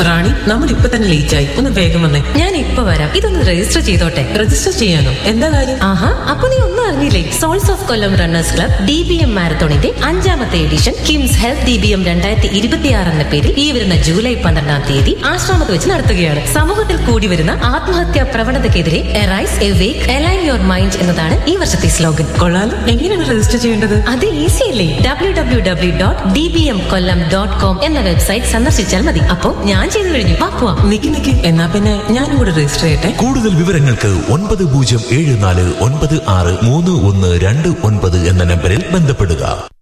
റാണി നമ്മൾ ഇപ്പൊ തന്നെ ലേറ്റ് ആയി ഒന്ന് വേഗം വന്നേ ഞാൻ ഇപ്പൊ വരാം ഇതൊന്ന് രജിസ്റ്റർ ചെയ്തോട്ടെ രജിസ്റ്റർ ചെയ്യാനോ എന്താ കാര്യം ആഹാ അപ്പൊ നീ ഒന്നും അറിഞ്ഞില്ലേ souls of Kollam runners club D B M മാരത്തോണിന്റെ അഞ്ചാമത്തെ edition KIMS health D B M രണ്ടായിരത്തി ഇരുപത്തിയാറ് എന്ന പേരിൽ ഈ വരുന്ന ജൂലൈ പന്ത്രണ്ടാം തീയതി ആശ്രമത്ത് വെച്ച് നടത്തുകയാണ് സമൂഹത്തിൽ കൂടി വരുന്ന ആത്മഹത്യാ പ്രവണതയ്ക്കെതിരെ arise awake align your mind എന്നതാണ് ഈ വർഷത്തെ സ്ലോഗൻ കൊള്ളാലോ എങ്ങനെയാണ് രജിസ്റ്റർ ചെയ്യേണ്ടത് അത് ഈസി അല്ലേ W W W dot D B M Kollam dot com എന്ന വെബ്സൈറ്റ് സന്ദർശിച്ചാൽ മതി അപ്പോ ഞാൻ ചെയ്തു കഴിഞ്ഞു വാ പോവാം നിക്ക് നിക്ക് എന്നാ പിന്നെ ഞാനും കൂടെ രജിസ്റ്റർ ചെയ്യട്ടെ കൂടുതൽ വിവരങ്ങൾക്ക് ഒൻപത് പൂജ്യം ഏഴ് നാല് ഒൻപത് ആറ് മൂന്ന് ഒന്ന് രണ്ട് ഒൻപത് എന്ന നമ്പറിൽ ബന്ധപ്പെടുക